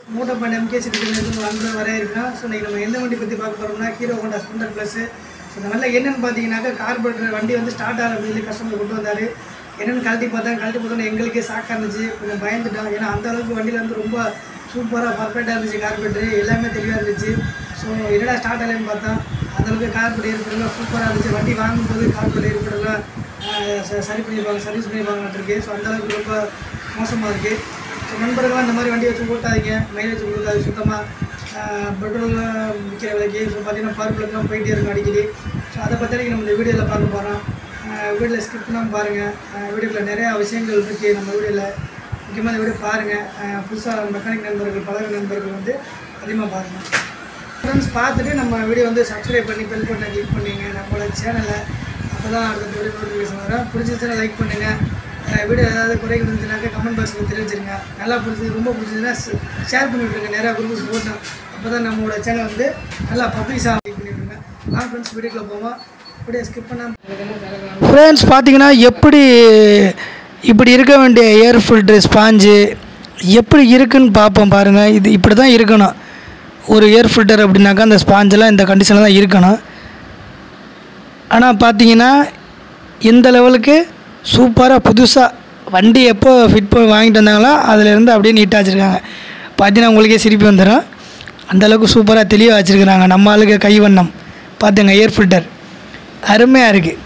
மூட்டை point MK சிட்டிலேருந்து ஒரு அன்பு வர இருக்கோம் ஸோ இன்றைக்கி நம்ம எந்த வண்டி பற்றி பார்க்க போகிறோம்னா Hero Honda Splendor plus so இந்த வண்டியில் என்னென்னு பார்த்தீங்கன்னாக்கா கார்பரேட்டர் வண்டி வந்து ஸ்டார்ட் ஆகிற சொல்லி கஸ்டமர் கொண்டு வந்தார் என்னென்னு கழட்டி பார்த்தா கழட்டி பார்த்தோன்னா எங்களுக்கே ஷாக்காக இருந்துச்சு கொஞ்சம் பயந்துட்டோம் ஏன்னா அந்த அளவுக்கு வண்டியில் வந்து ரொம்ப சூப்பராக பர்ஃபெக்டாக இருந்துச்சு கார்பரேட்டர் எல்லாமே தெளிவாக இருந்துச்சு ஸோ என்னடா ஸ்டார்ட் ஆகலன்னு பார்த்தா அந்தளவுக்கு கார்பரேட் ஏற்படலாம் சூப்பராக இருந்துச்சு வண்டி வாங்கும்போது கார்பரேட் ஏற்படலாம் சரி பண்ணியிருப்பாங்க சர்வீஸ் பண்ணியிருப்பாங்க இருக்கு ஸோ அந்தளவுக்கு ரொம்ப மோசமாக இருக்குது ஸோ நண்பர்களாக இந்த மாதிரி வண்டி வச்சு ஓட்டாதீங்க மைலேஜ் கொடுக்காது சுத்தமாக பெட்ரோல்லாம் விற்கிற விலைக்கு ஸோ பார்த்தீங்கன்னா பார்க்கலாம் போயிட்டே இருக்கும் அடிக்கடி ஸோ அதை பற்றி நம்ம இந்த வீடியோவில் பார்க்க போகிறோம் வீடியோவில் ஸ்கிப் பண்ணாமல் பாருங்கள் வீடியோவில் நிறையா விஷயங்கள் இருக்குது நம்ம வீடியோவில் முக்கியமாக இந்த வீடியோ பாருங்கள் புதுசாக மெக்கானிக் நண்பர்கள் பழக நண்பர்கள் வந்து அதிகமாக பாருங்கள் ஃப்ரெண்ட்ஸ் பார்த்துட்டு நம்ம வீடியோ வந்து சப்ஸ்கிரைப் பண்ணி பெல் பட்டனை கிளிக் பண்ணிங்க நம்மளோட சேனலை அப்போ தான் அடுத்த வீடியோ நோட்டிஃபிகேஷன் வரும் பிடிச்சிருச்சுன்னா லைக் பண்ணுங்கள் வீடியோ ஏதாவது குறைகள் இருந்துச்சுனாக்கா கமெண்ட் பாக்ஸில் தெரிவிச்சிருங்க நல்லா பிடிச்சது ரொம்ப பிடிச்சதுன்னா ஷேர் பண்ணி விட்ருங்க நிறையா குரூப்ஸ் போட்டோம் அப்போ தான் நம்மளோட சேனல் வந்து நல்லா பப்ளிஷாக லைக் பண்ணி விட்ருங்க நான் ஃப்ரெண்ட்ஸ் வீடியோக்குள்ள போவோம் வீடியோ ஸ்கிப் பண்ணாமல் ஃப்ரெண்ட்ஸ் பார்த்தீங்கன்னா எப்படி இப்படி இருக்க வேண்டிய ஏர் ஃபில்ட்ரு ஸ்பாஞ்சு எப்படி இருக்குன்னு பார்ப்போம் பாருங்கள் இது இப்படி தான் இருக்கணும் ஒரு ஏர் ஃபில்டர் அப்படின்னாக்கா அந்த ஸ்பாஞ்செல்லாம் இந்த கண்டிஷனில் தான் இருக்கணும் ஆனால் பார்த்தீங்கன்னா இந்த லெவலுக்கு சூப்பராக புதுசாக வண்டி எப்போ ஃபிட் பண்ணி வாங்கிட்டு வந்தாங்களோ அதிலேருந்து அப்படியே நீட்டாக வச்சுருக்காங்க பார்த்தீங்கன்னா உங்களுக்கே சிரிப்பு வந்துடும் அந்தளவுக்கு சூப்பராக தெளிவாக வச்சுருக்குறாங்க நம்ம ஆளுக்கு கைவண்ணம் பார்த்துங்க ஏர் ஃபில்டர் அருமையாக இருக்குது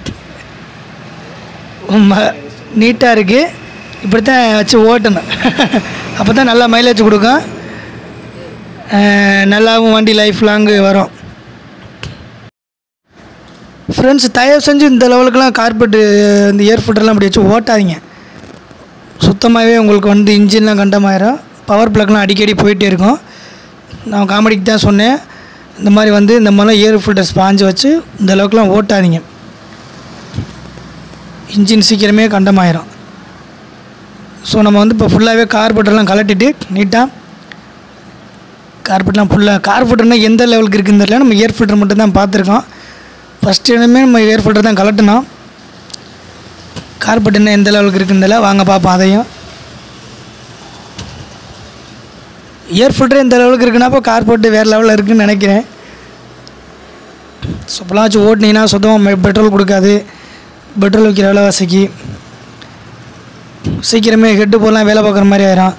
நீட்டாக இருக்குது இப்படி தான் வச்சு ஓட்டணும் அப்போ தான் நல்லா மைலேஜ் கொடுக்கும் நல்லாவும் வண்டி லைஃப் லாங்கு வரும் ஃப்ரெண்ட்ஸ் தயவு செஞ்சு இந்த லெவலுக்குலாம் கார்பெட்டு இந்த ஏர் ஃபில்டர்லாம் அப்படி வச்சு ஓட்டாதீங்க சுத்தமாகவே உங்களுக்கு வந்து இன்ஜின்லாம் கண்டமாயிரும் பவர் ப்ளக்லாம் அடிக்கடி போயிட்டே இருக்கும் நான் காமெடிக்கு தான் சொன்னேன் இந்த மாதிரி வந்து இந்த மாதிரிலாம் ஏர் ஃபில்டர் ஸ்பாஞ்சு வச்சு இந்த அளவுக்குலாம் ஓட்டாதீங்க இன்ஜின் சீக்கிரமே கண்டமாயிரும் ஸோ நம்ம வந்து இப்போ ஃபுல்லாகவே கார்பெட்டர்லாம் கலட்டிட்டு நீட்டாக கார்பெட்லாம் ஃபுல்லாக கார்பெட்டர்னால் எந்த லெவலுக்கு இருக்குன்னு தெரியல நம்ம ஏர் ஃபில்டர் மட்டும் தான் பார்த்துருக்கோம் ஃபஸ்ட்டு இடமே நம்ம ஏர் ஃபில்டர் தான் கலட்டணும் கார்பெட் என்ன எந்த லெவலுக்கு இருக்குன்னு தெரியல வாங்க பார்ப்போம் அதையும் ஏர் ஃபில்டர் எந்த லெவலுக்கு இருக்குன்னா அப்போ கார்பெட்டு வேறு லெவலில் இருக்குதுன்னு நினைக்கிறேன் ஸோ இப்போலாம் வச்சு ஓட்டினீங்கன்னா சுத்தமாக பெட்ரோல் கொடுக்காது பெட்ரோல் வைக்கிற விலைவாசிக்கு சீக்கிரமே ஹெட்டு போடலாம் வேலை பார்க்குற மாதிரி ஆயிரும்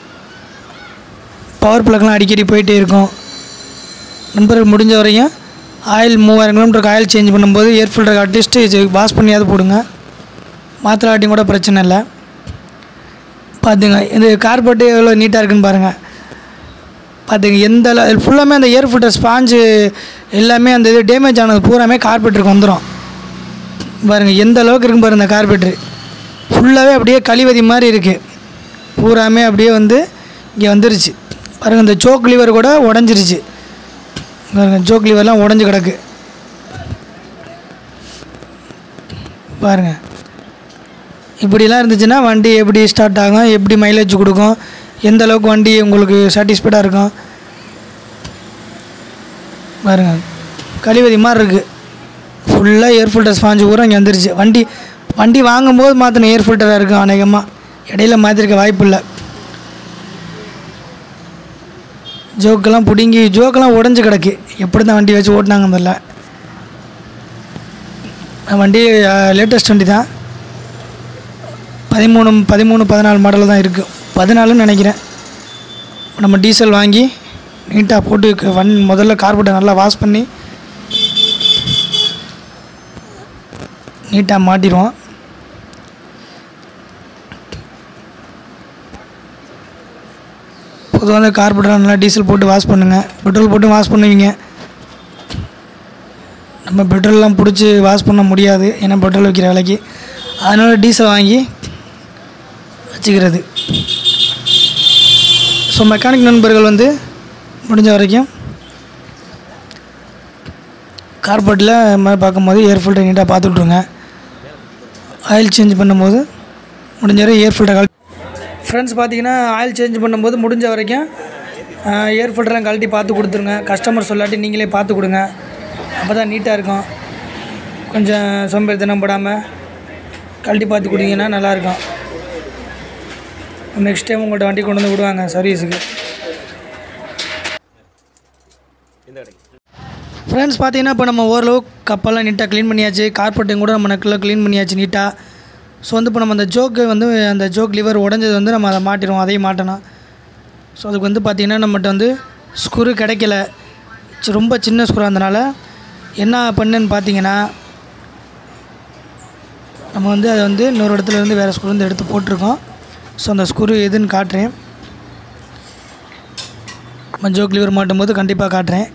பவர் ப்ளக்லாம் அடிக்கடி போயிட்டே இருக்கும் நண்பர்கள் முடிஞ்ச வரையும் ஆயில் மூவாயிரம் கிலோமீட்டருக்கு ஆயில் சேஞ்ச் பண்ணும்போது ஏர் ஃபில்டருக்கு அட்லீஸ்ட்டு வாஷ் பண்ணியாவது போடுங்க மாத்திராட்டியும் கூட பிரச்சனை இல்லை பார்த்துங்க இது கார்பெட்டு எவ்வளோ நீட்டாக இருக்குன்னு பாருங்கள் பார்த்துங்க எந்த ஃபுல்லாமே அந்த ஏர் ஃபில்டர் ஸ்பாஞ்சு எல்லாமே அந்த இது டேமேஜ் ஆனது பூராமே கார்பெட்டருக்கு வந்துடும் பாருங்கள் எந்த அளவுக்கு இருக்குன்னு பாருங்கள் இந்த கார்பெட்ரு ஃபுல்லாகவே அப்படியே கழிவதி மாதிரி இருக்குது பூராமே அப்படியே வந்து இங்கே வந்துருச்சு பாருங்கள் இந்த சோக் லிவர் கூட உடஞ்சிருச்சு பாருங்கள் ஜோக் லிவர்லாம் உடஞ்சி கிடக்கு பாருங்கள் இப்படிலாம் இருந்துச்சுன்னா வண்டி எப்படி ஸ்டார்ட் ஆகும் எப்படி மைலேஜ் கொடுக்கும் எந்த அளவுக்கு வண்டி உங்களுக்கு சாட்டிஸ்ஃபைடாக இருக்கும் பாருங்கள் கழிவதி மாதிரி இருக்குது ஃபுல்லாக ஏர் ஃபில்டர் ஸ்பாஞ்சு பூரா இங்கே வந்துருச்சு வண்டி வண்டி வாங்கும்போது மாற்றின ஏர் ஃபில்டராக இருக்கும் அநேகமாக இடையில மாற்றிருக்க வாய்ப்பு இல்லை ஜோக்கெல்லாம் பிடுங்கி ஜோக்கெல்லாம் உடஞ்சி கிடக்கு எப்படி தான் வண்டி வச்சு ஓட்டினாங்க தெரில வண்டி லேட்டஸ்ட் வண்டி தான் பதிமூணு பதிமூணு பதினாலு மாடலில் தான் இருக்குது பதினாலுன்னு நினைக்கிறேன் நம்ம டீசல் வாங்கி நீட்டாக போட்டு வண் முதல்ல கார்பெட்டை நல்லா வாஷ் பண்ணி நீட்டாக மாட்டிடுவோம் பொதுவாக வந்து கார்பெட்டர் நல்லா டீசல் போட்டு வாஷ் பண்ணுங்கள் பெட்ரோல் போட்டு வாஷ் பண்ணுவீங்க நம்ம பெட்ரோல்லாம் பிடிச்சி வாஷ் பண்ண முடியாது ஏன்னா பெட்ரோல் வைக்கிற விலைக்கு அதனால் டீசல் வாங்கி வச்சுக்கிறது ஸோ மெக்கானிக் நண்பர்கள் வந்து முடிஞ்ச வரைக்கும் கார்பெட்டில் மாதிரி பார்க்கும்போது ஏர் ஃபில்டர் நீட்டாக பார்த்து விட்ருங்க ஆயில் சேஞ்ச் பண்ணும்போது முடிஞ்ச வரை ஏர் ஃபில்டர் கழட்டி ஃப்ரெண்ட்ஸ் பார்த்தீங்கன்னா ஆயில் சேஞ்ச் பண்ணும்போது முடிஞ்ச வரைக்கும் ஏர் ஃபில்டர்லாம் கழட்டி பார்த்து கொடுத்துருங்க கஸ்டமர் சொல்லாட்டி நீங்களே பார்த்து கொடுங்க அப்போ தான் நீட்டாக இருக்கும் கொஞ்சம் சோம்பேறித்தனம் போடாமல் கழட்டி பார்த்து கொடுத்தீங்கன்னா நல்லாயிருக்கும் நெக்ஸ்ட் டைம் உங்கள்கிட்ட வண்டி கொண்டு வந்து விடுவாங்க சர்வீஸுக்கு இந்த கடைக்கு ஃப்ரெண்ட்ஸ் பார்த்தீங்கன்னா இப்போ நம்ம ஓரளவு கப்பெல்லாம் நீட்டாக க்ளீன் பண்ணியாச்சு கார்பெட்டையும் கூட நம்ம நெக்கில் க்ளீன் பண்ணியாச்சு நீட்டாக ஸோ வந்து இப்போ நம்ம அந்த ஜோக்கு வந்து அந்த ஜோக் லிவர் உடஞ்சது வந்து நம்ம அதை மாட்டிடுவோம் அதையும் மாட்டணும் ஸோ அதுக்கு வந்து பார்த்திங்கன்னா நம்மகிட்ட வந்து ஸ்க்ரூ கிடைக்கல சி- ரொம்ப சின்ன ஸ்க்ரூ இருந்தனால என்ன பண்ணுன்னு பார்த்தீங்கன்னா நம்ம வந்து அதை வந்து இன்னொரு இடத்துல இருந்து வேறு ஸ்க்ரூ வந்து எடுத்து போட்டிருக்கோம் ஸோ அந்த ஸ்க்ரூ எதுன்னு காட்டுறேன் நம்ம ஜோக் லிவர் மாட்டும் போது கண்டிப்பாக காட்டுறேன்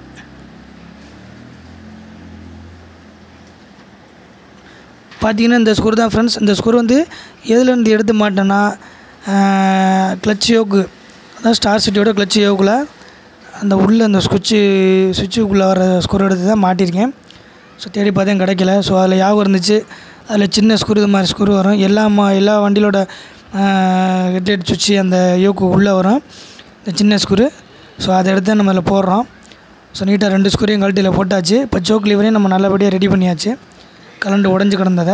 பார்த்தீங்கன்னா இந்த ஸ்க்ரூ தான் ஃப்ரெண்ட்ஸ் இந்த ஸ்க்ரூ வந்து எதுலேருந்து எடுத்து மாட்டேன்னா கிளச் யோக்கு அதான் ஸ்டார் சிட்டியோட கிளச் யோக்கில் அந்த உள்ள அந்த ஸ்விட்சு சுவிட்சுக்குள்ளே வர ஸ்க்ரூ எடுத்து தான் மாட்டியிருக்கேன் ஸோ தேடி பார்த்தேன் கிடைக்கல ஸோ அதில் யாவும் இருந்துச்சு அதில் சின்ன ஸ்க்ரூ இது மாதிரி ஸ்க்ரூ வரும் எல்லா மா எல்லா வண்டியிலோட ஹெட்லைட் சுவிட்சு அந்த யோக்கு உள்ளே வரும் இந்த சின்ன ஸ்க்ரூ ஸோ அதை எடுத்து நம்ம அதில் போடுறோம் ஸோ நீட்டாக ரெண்டு ஸ்க்ரூவையும் கழட்டியில் போட்டாச்சு இப்போ ஜோக் லிவரையும் நம்ம நல்லபடியாக ரெடி பண்ணியாச்சு கலண்டு உடஞ்சி கிடந்ததை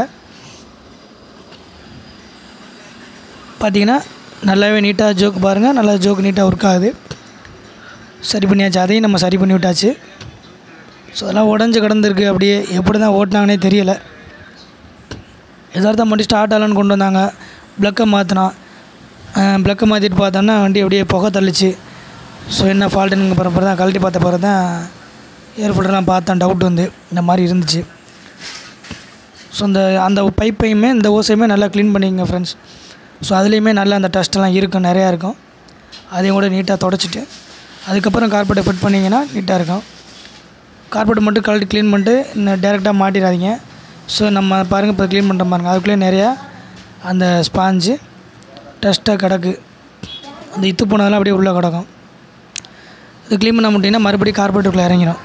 பார்த்தீங்கன்னா நல்லாவே நீட்டாக ஜோக் பாருங்கள் நல்லா ஜோக் நீட்டாக ஒர்க் ஆகுது சரி பண்ணியாச்சு அதையும் நம்ம சரி பண்ணி விட்டாச்சு ஸோ அதெல்லாம் உடஞ்சி கிடந்திருக்கு அப்படியே எப்படி தான் ஓட்டினாங்கன்னே தெரியலை எதார்த்தம் மட்டும் ஸ்டார்ட் ஆகலான்னு கொண்டு வந்தாங்க ப்ளக்கை மாற்றினான் ப்ளக்கை மாற்றிட்டு பார்த்தோன்னா வண்டி அப்படியே புகை தள்ளிச்சு ஸோ என்ன ஃபால்ட்டுன்னு பிறகு தான் கழட்டி பார்த்த பிறகு தான் ஏர் ஃபில்டர்லாம் பார்த்தேன் டவுட் வந்து இந்த மாதிரி இருந்துச்சு ஸோ அந்த அந்த பைப்பையுமே இந்த ஓசையுமே நல்லா க்ளீன் பண்ணிக்கங்க ஃப்ரெண்ட்ஸ் ஸோ அதுலேயுமே நல்லா அந்த டஸ்ட்டெல்லாம் இருக்கும் நிறையா இருக்கும் அதையும் கூட நீட்டாக தொடச்சிட்டு அதுக்கப்புறம் கார்பெட்டை ஃபிட் பண்ணிங்கன்னா நீட்டாக இருக்கும் கார்பெட் மட்டும் கழட்டி க்ளீன் பண்ணிட்டு இன்னும் டேரெக்டாக மாட்டிடாதீங்க ஸோ நம்ம பாருங்கள் இப்போ க்ளீன் பண்ணுற பாருங்க அதுக்குள்ளே நிறையா அந்த ஸ்பாஞ்சு டஸ்ட்டாக கிடக்கு அந்த இத்து போனதெல்லாம் அப்படியே உள்ளே கிடக்கும் இது க்ளீன் பண்ண முடியும்னா மறுபடியும் கார்பெட்டுக்குள்ளே இறங்கிடும்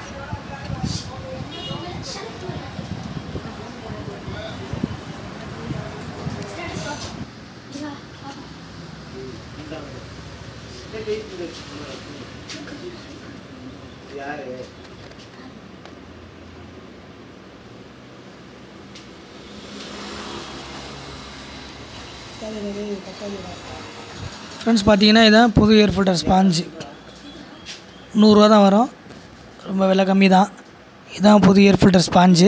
ஃப்ரெண்ட்ஸ் பார்த்தீங்கன்னா இதான் புது ஏர் ஃபில்டர் ஸ்பாஞ்சு நூறுரூவா தான் வரும் ரொம்ப விலை கம்மி தான் இதான் புது ஏர் ஃபில்டர் ஸ்பாஞ்சு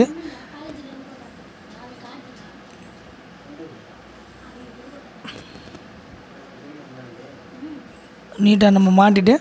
நீட்டாக நம்ம மாட்டிட்டு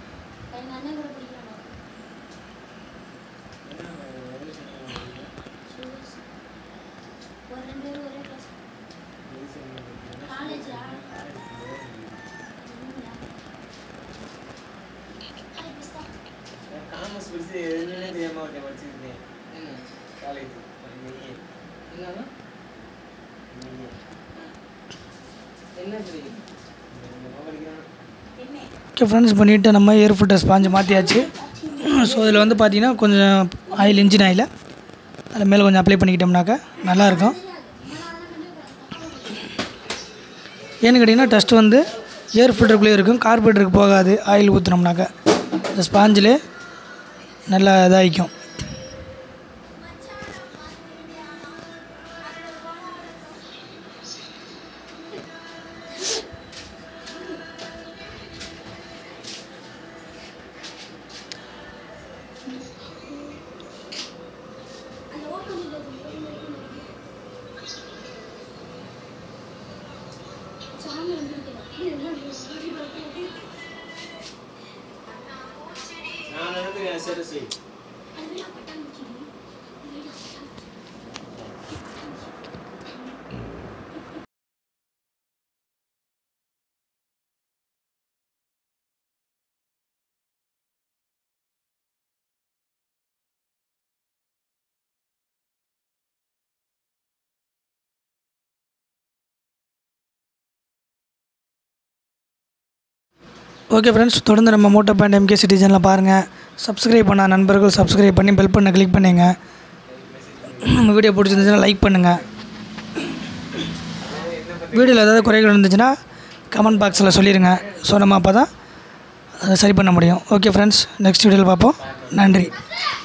காமர்ஸ் படிச்சு எதுவுமே தெரியாம ஒருத்தன் படிச்சிருந்தேன் காலேஜ் என்ன தெரியும் ஓகே ஃப்ரெண்ட்ஸ் இப்போ நீட்டாக நம்ம ஏர் ஃபில்டர் ஸ்பாஞ்சு மாற்றியாச்சு ஸோ இதில் வந்து பார்த்தீங்கன்னா கொஞ்சம் ஆயில் இன்ஜின் ஆயில் அதில் மேலே கொஞ்சம் அப்ளை பண்ணிக்கிட்டோம்னாக்கா நல்லாயிருக்கும் ஏன்னு கேட்டிங்கன்னா டஸ்ட் வந்து ஏர் ஃபில்டருக்குள்ளே இருக்கும் கார்பரேட்டருக்கு போகாது ஆயில் ஊற்றினோம்னாக்கா இந்த ஸ்பாஞ்சிலே நல்லா இதாகிக்கும் நான் நினைக்கிறேன் சரி சரி ஓகே ஃப்ரெண்ட்ஸ் தொடர்ந்து நம்ம மோட்டோ பேண்ட் எம்கே சிட்டிசனில் பாருங்கள் சப்ஸ்கிரைப் பண்ண நண்பர்கள் சப்ஸ்கிரைப் பண்ணி பெல் பண்ண கிளிக் பண்ணுங்க நம்ம வீடியோ பிடிச்சிருந்துச்சுன்னா லைக் பண்ணுங்கள் வீடியோவில் ஏதாவது குறைகள் இருந்துச்சுன்னா கமெண்ட் பாக்ஸில் சொல்லிடுங்க ஸோ நம்ம அப்போ தான் அதை சரி பண்ண முடியும் ஓகே ஃப்ரெண்ட்ஸ் நெக்ஸ்ட் வீடியோவில் பார்ப்போம் நன்றி